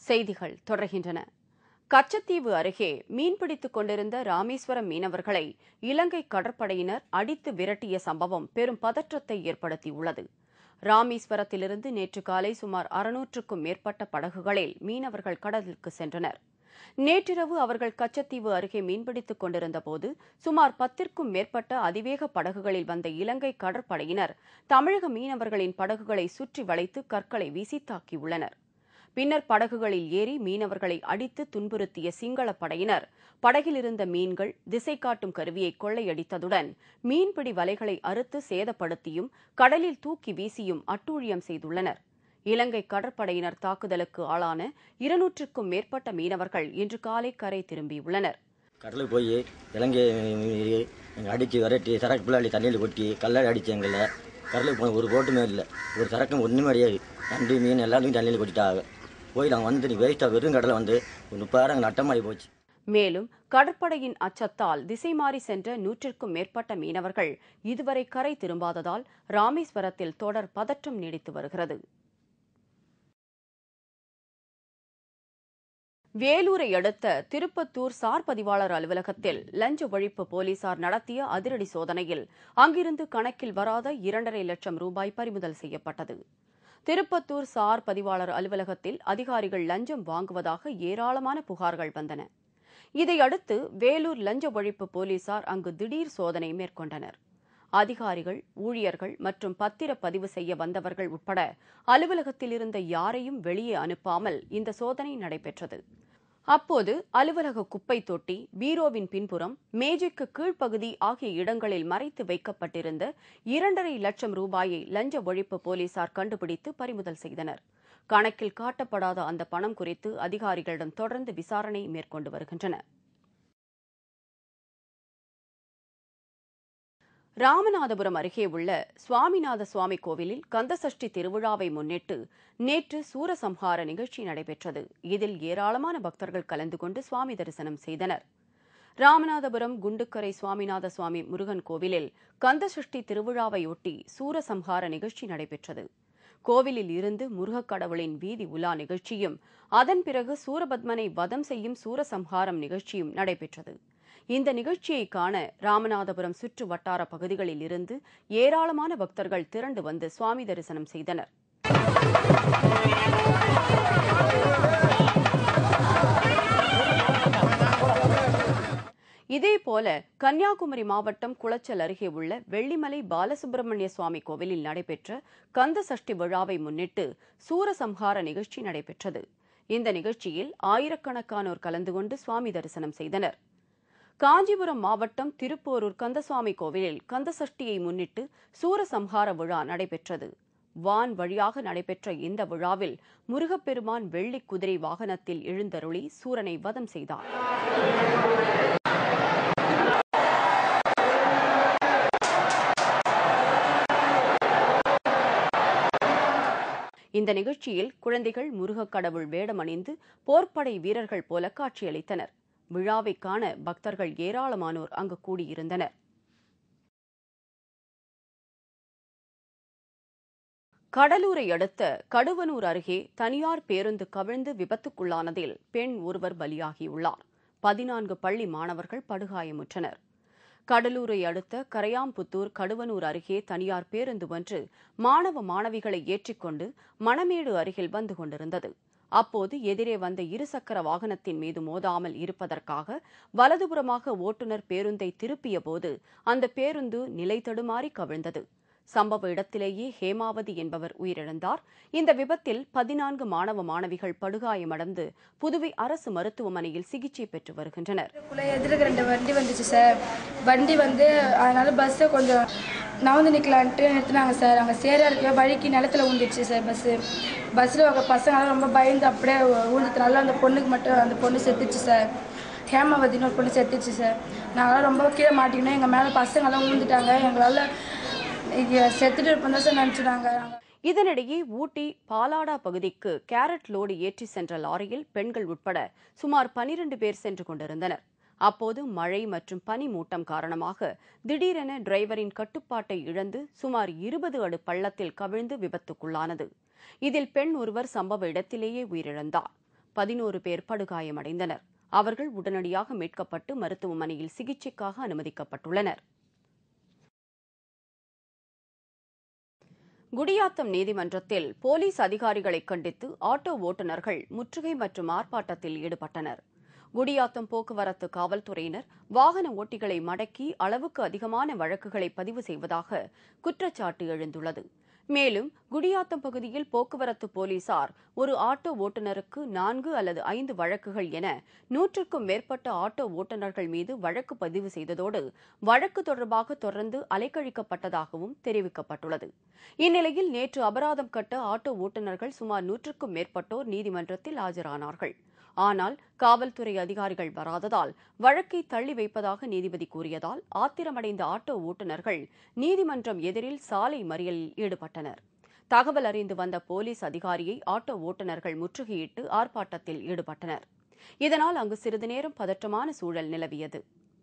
செய்திகள் தொடர்கின்றன கச்சத்தீவு அருகே மீன்பிடித்துக் கொண்டிருந்த ராமேஸ்வரம் மீனவர்களை இலங்கை கடற்படையினர் அடித்து விரட்டிய சம்பவம் பெரும் பதற்றத்தை ஏற்படுத்தியுள்ளது ராமேஸ்வரத்திலிருந்து நேற்று காலை சுமார் அறுநூற்றுக்கும் மேற்பட்ட படகுகளில் மீனவர்கள் கடலுக்கு சென்றனர் நேற்றிரவு அவர்கள் கச்சத்தீவு அருகே மீன்பிடித்துக் கொண்டிருந்தபோது சுமார் பத்திற்கும் மேற்பட்ட அதிவேக படகுகளில் வந்த இலங்கை கடற்படையினர் தமிழக மீனவர்களின் படகுகளை சுற்றி வளைத்து கற்களை வீசி தாக்கியுள்ளனர் பின்னர் படகுகளில் ஏறி மீனவர்களை அடித்து துன்புறுத்திய சிங்கள படையினர் படகில் இருந்த மீன்கள் திசை காட்டும் கருவியை கொள்ளையடித்ததுடன் மீன்பிடி வலைகளை அறுத்து சேதப்படுத்தியும் கடலில் தூக்கி வீசியும் அட்டூழியம் செய்துள்ளனர் இலங்கை கடற்படையினர் தாக்குதலுக்கு ஆளான இருநூற்றுக்கும் மேற்பட்ட மீனவர்கள் இன்று காலை கரை திரும்பியுள்ளனர் கடலுக்கு போய் இலங்கை எங்களை அடித்து விரட்டி சரக்கு பிள்ளாடி தண்ணியில் கொட்டி கல்லாடி அடித்து எங்களை கடலுக்கு போன ஒரு போட்டுமே இல்லை ஒரு சரக்கும் ஒன்றுமே கிடையாது நண்டு மீன் எல்லாத்தையும் தண்ணியில் கொட்டிட்டாங்க போய் நாங்கள் வந்து வேஸ்ட்டாக வெறும் கடலை வந்து ஒரு முப்பதாயிரம் நட்டமாடி போச்சு மேலும் கடற்படையின் அச்சத்தால் திசை மாறி சென்ற நூற்றிற்கும் மேற்பட்ட மீனவர்கள் இதுவரை கரை திரும்பாததால் ராமேஸ்வரத்தில் தொடர் பதற்றம் நீடித்து வருகிறது வேலூரை அடுத்த திருப்பத்தூர் சார் பதிவாளர் அலுவலகத்தில் லஞ்ச ஒழிப்பு போலீசார் நடத்திய அதிரடி சோதனையில் அங்கிருந்து கணக்கில் வராத இரண்டரை லட்சம் ரூபாய் பறிமுதல் செய்யப்பட்டது திருப்பத்தூர் சார் பதிவாளர் அலுவலகத்தில் அதிகாரிகள் லஞ்சம் வாங்குவதாக ஏராளமான புகார்கள் வந்தன இதையடுத்து வேலூர் லஞ்ச ஒழிப்பு போலீசார் அங்கு திடீர் சோதனை மேற்கொண்டனர் அதிகாரிகள் ஊழியர்கள் மற்றும் பத்திரப்பதிவு செய்ய வந்தவர்கள் உட்பட அலுவலகத்தில் இருந்த யாரையும் வெளியே அனுப்பாமல் இந்த சோதனை நடைபெற்றது அப்போது அலுவலக குப்பை தொட்டி பீரோவின் பின்புறம் மேஜைக்கு கீழ்ப்பகுதி ஆகிய இடங்களில் மறைத்து வைக்கப்பட்டிருந்த இரண்டரை லட்சம் ரூபாயை லஞ்ச ஒழிப்பு போலீசார் கண்டுபிடித்து பறிமுதல் செய்தனர் கணக்கில் காட்டப்படாத அந்த பணம் குறித்து அதிகாரிகளிடம் தொடர்ந்து விசாரணை மேற்கொண்டு வருகின்றனர் ராமநாதபுரம் அருகே உள்ள சுவாமிநாத சுவாமி கோவிலில் கந்தசஷ்டி திருவிழாவை முன்னிட்டு நேற்று சூரசம்ஹார நிகழ்ச்சி நடைபெற்றது இதில் ஏராளமான பக்தர்கள் கலந்து கொண்டு சுவாமி தரிசனம் செய்தனர் ராமநாதபுரம் குண்டுக்கரை சுவாமிநாத சுவாமி முருகன் கோவிலில் கந்தசஷ்டி திருவிழாவையொட்டி சூரசம்ஹார நிகழ்ச்சி நடைபெற்றது கோவிலில் இருந்து முருகக் கடவுளின் வீதி உலா நிகழ்ச்சியும் அதன் பிறகு சூரபத்மனை வதம் செய்யும் சூரசம்ஹாரம் நிகழ்ச்சியும் நடைபெற்றது இந்த நிகழ்ச்சியை காண ராமநாதபுரம் சுற்று வட்டார பகுதிகளில் இருந்து ஏராளமான பக்தர்கள் திரண்டு வந்து சுவாமி தரிசனம் செய்தனர் இதேபோல கன்னியாகுமரி மாவட்டம் குளச்சல் அருகே உள்ள வெள்ளிமலை பாலசுப்பிரமணிய சுவாமி கோவிலில் நடைபெற்ற கந்த சஷ்டி விழாவை முன்னிட்டு சூரசம்ஹார நிகழ்ச்சி நடைபெற்றது இந்த நிகழ்ச்சியில் ஆயிரக்கணக்கானோர் கலந்து கொண்டு சுவாமி தரிசனம் செய்தனர் காஞ்சிபுரம் மாவட்டம் திருப்போரூர் கந்தசுவாமி கோவிலில் கந்தசஷ்டியை முன்னிட்டு சூரசம்ஹார விழா நடைபெற்றது வான் வழியாக நடைபெற்ற இந்த விழாவில் முருகப்பெருமான் வெள்ளி குதிரை வாகனத்தில் எழுந்தருளி சூரனை வதம் செய்தார் இந்த நிகழ்ச்சியில் குழந்தைகள் முருகக் கடவுள் வேடமணிந்து போர்ப்படை வீரர்கள் போல காட்சியளித்தனர் விழாவை காண பக்தர்கள் ஏராளமானோர் அங்கு கூடியிருந்தனர் கடலூரை அடுத்த கடுவனூர் அருகே தனியார் பேருந்து கவிழ்ந்து விபத்துக்குள்ளானதில் பெண் ஒருவர் பலியாகியுள்ளார் பதினான்கு பள்ளி மாணவர்கள் படுகாயமுற்றனர் கடலூரை அடுத்த கரையாம்புத்தூர் கடுவனூர் அருகே தனியார் பேருந்து ஒன்று மாணவ மாணவிகளை ஏற்றிக்கொண்டு மணமேடு அருகில் வந்து கொண்டிருந்தது அப்போது எதிரே வந்த இருசக்கர வாகனத்தின் மீது மோதாமல் இருப்பதற்காக வலதுபுறமாக ஓட்டுநர் பேருந்தை திருப்பிய போது அந்த பேருந்து நிலை தடுமாறி கவிழ்ந்தது சம்பவ இடத்திலேயே ஹேமாவதி என்பவர் உயிரிழந்தார் இந்த விபத்தில் பதினான்கு மாணவ மாணவிகள் படுகாயமடைந்து புதுவை அரசு மருத்துவமனையில் சிகிச்சை பெற்று வருகின்றனர் இதுக்குள்ள எதிர்க்க ரெண்டு வண்டி வந்துச்சு சார் வண்டி வந்து அதனால பஸ்ஸை கொஞ்சம் நவந்து நிற்கலான்ட்டு நிறுத்தினாங்க சார் அங்கே சேர இருக்க வழிக்கு நிலத்துல ஊந்துச்சு சார் பஸ்ஸு பஸ்ஸில் பசங்களாம் ரொம்ப பயந்து அப்படியே ஊழ்ந்ததுனால அந்த பொண்ணுக்கு மட்டும் அந்த பொண்ணு செத்துச்சு சார் ஹேமாவதினு ஒரு பொண்ணு செத்துச்சு சார் நாங்களாம் ரொம்ப கீழே மாட்டிக்கணும் எங்கள் மேலே பசங்களாம் ஊந்துட்டாங்க எங்களால் இங்கே செத்துட்டு இருப்போம் தான் சார் நினச்சிட்டாங்க இதனிடையே ஊட்டி பாலாடா பகுதிக்கு கேரட் லோடு ஏற்றி சென்ற லாரியில் பெண்கள் உட்பட சுமார் பனிரண்டு பேர் சென்று கொண்டிருந்தனர் அப்போது மழை மற்றும் பனி மூட்டம் காரணமாக திடீரென டிரைவரின் கட்டுப்பாட்டை இழந்து சுமார் இருபது அடு பள்ளத்தில் கவிழ்ந்து விபத்துக்குள்ளானது இதில் பெண் ஒருவர் சம்பவ இடத்திலேயே உயிரிழந்தார் பதினோரு பேர் படுகாயமடைந்தனர் அவர்கள் உடனடியாக மீட்கப்பட்டு மருத்துவமனையில் சிகிச்சைக்காக அனுமதிக்கப்பட்டுள்ளனர் குடியாத்தம் நீதிமன்றத்தில் போலீஸ் அதிகாரிகளை கண்டித்து ஆட்டோ ஓட்டுநர்கள் முற்றுகை மற்றும் ஆர்ப்பாட்டத்தில் ஈடுபட்டனர் குடியாத்தம் போக்குவரத்து காவல்துறையினர் வாகன ஓட்டிகளை மடக்கி அளவுக்கு அதிகமான வழக்குகளை பதிவு செய்வதாக குற்றச்சாட்டு எழுந்துள்ளது மேலும் குடியாத்தம் பகுதியில் போக்குவரத்து போலீசார் ஒரு ஆட்டோ ஓட்டுநருக்கு நான்கு அல்லது ஐந்து வழக்குகள் என நூற்றுக்கும் மேற்பட்ட ஆட்டோ ஓட்டுநர்கள் மீது வழக்கு பதிவு செய்ததோடு வழக்கு தொடர்பாக தொடர்ந்து அலைக்கழிக்கப்பட்டதாகவும் தெரிவிக்கப்பட்டுள்ளது இந்நிலையில் நேற்று அபராதம் கட்ட ஆட்டோ ஓட்டுநர்கள் சுமார் நூற்றுக்கும் மேற்பட்டோர் நீதிமன்றத்தில் ஆஜரானார்கள் ஆனால் காவல்துறை அதிகாரிகள் வராததால் வழக்கை தள்ளி வைப்பதாக நீதிபதி கூறியதால் ஆத்திரமடைந்த ஆட்டோ ஓட்டுநர்கள் நீதிமன்றம் எதிரில் சாலை மறியலில் ஈடுபட்டனர் தகவல் அறிந்து வந்த போலீஸ் அதிகாரியை ஆட்டோ ஓட்டுநர்கள் முற்றுகையிட்டு ஆர்ப்பாட்டத்தில் ஈடுபட்டனர் இதனால் அங்கு சிறிது நேரம் பதற்றமான சூழல் நிலவியது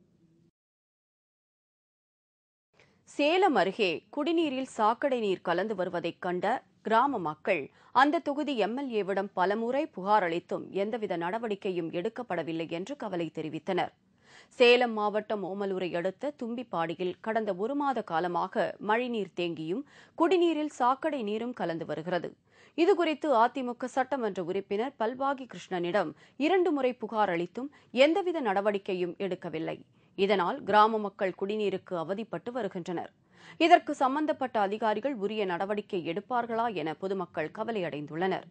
சேலம் அருகே குடிநீரில் சாக்கடை நீர் கலந்து வருவதைக் கண்ட கிராம மக்கள் அந்த தொகுதி எம்எல்ஏவிடம் பலமுறை புகார் அளித்தும் எந்தவித நடவடிக்கையும் எடுக்கப்படவில்லை என்று கவலை தெரிவித்தனர் சேலம் மாவட்டம் ஓமலூரை அடுத்த தும்பிப்பாடியில் கடந்த ஒரு மாத காலமாக மழைநீர் தேங்கியும் குடிநீரில் சாக்கடை நீரும் கலந்து வருகிறது இதுகுறித்து அதிமுக சட்டமன்ற உறுப்பினர் பல்வாகி கிருஷ்ணனிடம் இரண்டு முறை புகார் அளித்தும் எந்தவித நடவடிக்கையும் எடுக்கவில்லை இதனால் கிராம மக்கள் குடிநீருக்கு அவதிப்பட்டு வருகின்றனர் இதற்கு சம்பந்தப்பட்ட அதிகாரிகள் உரிய நடவடிக்கை எடுப்பார்களா என பொதுமக்கள் கவலையடைந்துள்ளனர்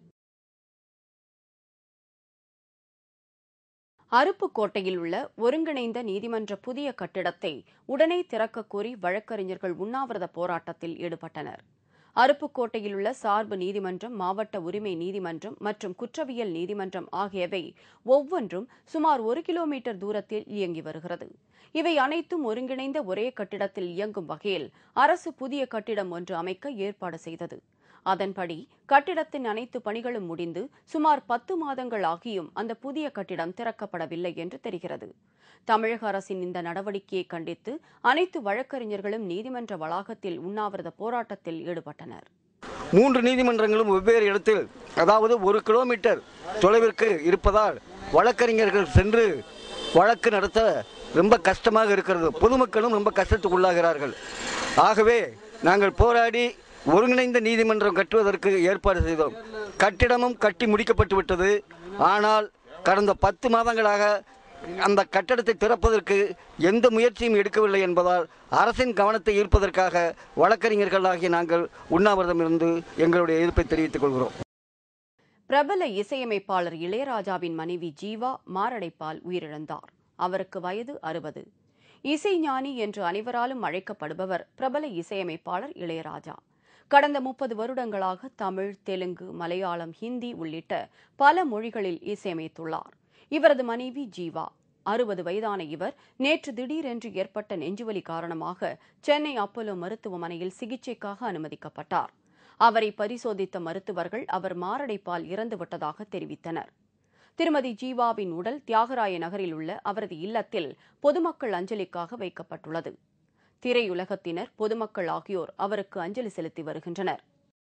அருப்புக்கோட்டையில் உள்ள ஒருங்கிணைந்த நீதிமன்ற புதிய கட்டிடத்தை உடனே திறக்கக் கோரி வழக்கறிஞர்கள் உண்ணாவிரத போராட்டத்தில் ஈடுபட்டனர் அருப்புக்கோட்டையில் உள்ள சார்பு நீதிமன்றம் மாவட்ட உரிமை நீதிமன்றம் மற்றும் குற்றவியல் நீதிமன்றம் ஆகியவை ஒவ்வொன்றும் சுமார் ஒரு கிலோமீட்டர் தூரத்தில் இயங்கி வருகிறது இவை அனைத்தும் ஒருங்கிணைந்த ஒரே கட்டிடத்தில் இயங்கும் வகையில் அரசு புதிய கட்டிடம் ஒன்று அமைக்க ஏற்பாடு செய்தது அதன்படி கட்டிடத்தின் அனைத்து பணிகளும் முடிந்து சுமார் பத்து மாதங்கள் ஆகியும் அந்த புதிய கட்டிடம் திறக்கப்படவில்லை என்று தெரிகிறது தமிழக அரசின் இந்த நடவடிக்கையை கண்டித்து அனைத்து வழக்கறிஞர்களும் நீதிமன்ற வளாகத்தில் உண்ணாவிரத போராட்டத்தில் ஈடுபட்டனர் மூன்று நீதிமன்றங்களும் வெவ்வேறு இடத்தில் அதாவது ஒரு கிலோமீட்டர் தொலைவிற்கு இருப்பதால் வழக்கறிஞர்கள் சென்று வழக்கு நடத்த ரொம்ப கஷ்டமாக இருக்கிறது பொதுமக்களும் ரொம்ப கஷ்டத்துக்கு உள்ளாகிறார்கள் ஆகவே நாங்கள் போராடி ஒருங்கிணைந்த நீதிமன்றம் கட்டுவதற்கு ஏற்பாடு செய்தோம் கட்டிடமும் கட்டி முடிக்கப்பட்டு விட்டது ஆனால் கடந்த பத்து மாதங்களாக அந்த கட்டடத்தை திறப்பதற்கு எந்த முயற்சியும் எடுக்கவில்லை என்பதால் அரசின் கவனத்தை ஈர்ப்பதற்காக வழக்கறிஞர்களாகிய நாங்கள் உண்ணாவிரதம் இருந்து எங்களுடைய எதிர்ப்பை தெரிவித்துக் கொள்கிறோம் பிரபல இசையமைப்பாளர் இளையராஜாவின் மனைவி ஜீவா மாரடைப்பால் உயிரிழந்தார் அவருக்கு வயது அறுபது இசைஞானி என்று அனைவராலும் அழைக்கப்படுபவர் பிரபல இசையமைப்பாளர் இளையராஜா கடந்த முப்பது வருடங்களாக தமிழ் தெலுங்கு மலையாளம் ஹிந்தி உள்ளிட்ட பல மொழிகளில் இசையமைத்துள்ளார் இவரது மனைவி ஜீவா அறுபது வயதான இவர் நேற்று திடீரென்று ஏற்பட்ட நெஞ்சுவலி காரணமாக சென்னை அப்போலோ மருத்துவமனையில் சிகிச்சைக்காக அனுமதிக்கப்பட்டார் அவரை பரிசோதித்த மருத்துவர்கள் அவர் மாரடைப்பால் இறந்துவிட்டதாக தெரிவித்தனர் திருமதி ஜீவாவின் உடல் தியாகராய நகரில் உள்ள அவரது இல்லத்தில் பொதுமக்கள் அஞ்சலிக்காக வைக்கப்பட்டுள்ளது திரையுலகத்தினர் பொதுமக்கள் ஆகியோர் அவருக்கு அஞ்சலி செலுத்தி வருகின்றனர்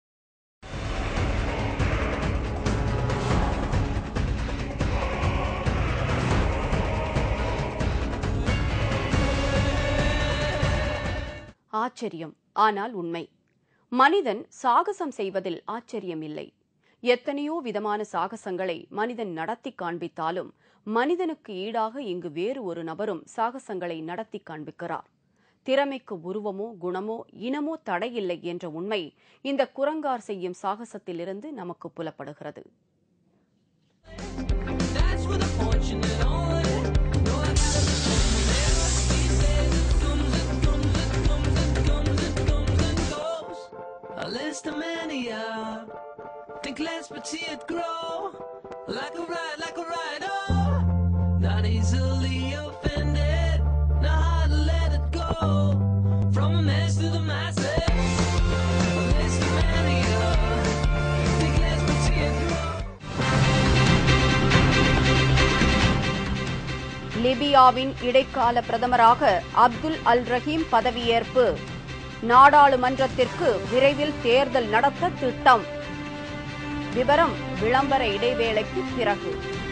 ஆச்சரியம் ஆனால் உண்மை மனிதன் சாகசம் செய்வதில் ஆச்சரியம் இல்லை எத்தனையோ விதமான சாகசங்களை மனிதன் நடத்தி காண்பித்தாலும் மனிதனுக்கு ஈடாக இங்கு வேறு ஒரு நபரும் சாகசங்களை நடத்தி காண்பிக்கிறார் திறமைக்கு உருவமோ குணமோ இனமோ தடையில்லை என்ற உண்மை இந்த குரங்கார் செய்யும் சாகசத்திலிருந்து நமக்கு புலப்படுகிறது That's where the fortunate on. No, I gotta He says it comes, it comes, it comes, it comes, it comes and goes. A list of many are. Think less but see it grow. Like a ride, like a ride, oh. Not easily offended. Not hard to let it go. From a mess to the masses. A list of many are. Think less but see it grow. லிபியாவின் இடைக்கால பிரதமராக அப்துல் அல் ரஹீம் பதவியேற்பு நாடாளுமன்றத்திற்கு விரைவில் தேர்தல் நடத்த திட்டம் விவரம் விளம்பர இடைவேளைக்கு பிறகு